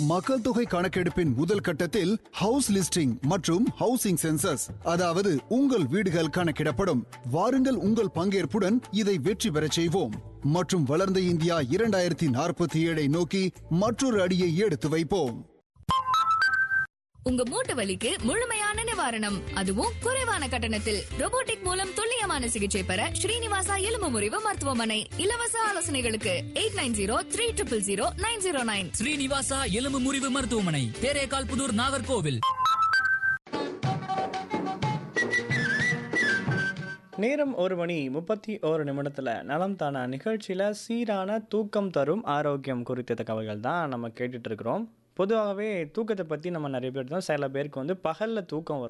மக்கள் தொகை கணக்கெடுப்பின் முதல் கட்டத்தில் ஹவுஸ் லிஸ்டிங் மற்றும் ஹவுசிங் சென்சஸ் அதாவது உங்கள் வீடுகள் கணக்கிடப்படும் வாருங்கள் உங்கள் பங்கேற்புடன் இதை வெற்றி பெறச் செய்வோம் மற்றும் வளர்ந்த இந்தியா இரண்டாயிரத்தி நாற்பத்தி ஏழை நோக்கி மற்றொரு அடியை எடுத்து வைப்போம் உங்க மூட்டு வலிக்கு முழுமையான நிவாரணம் அதுவும் குறைவான கட்டணத்தில் robotic மூலம் துல்லியமான சிகிச்சை பெற ஸ்ரீனிவாசா எலும்பு முறிவு மருத்துவமனை இலவச ஆலோசனைகளுக்கு eight nine zero three triple zero nine zero nine Srinivasa எலும்பு முறிவு மருத்துவமனை தேரேகால் புதூர் நாகர்கோவில் நேரம் ஒரு மணி முப்பத்தி ஓரு நிமிடத்தில் நலம் தானா நிகழ்ச்சியில் சீரான தூக்கம் தரும் ஆரோக்கியம் குறித்த தகவல்கள் தான் நம்ம கேட்டுட்டு இருக்கிறோம் பொதுவாகவே தூக்கத்தை பற்றி நம்ம நிறைய பேர் தான் சில பேருக்கு வந்து பகலில் தூக்கம் வரும்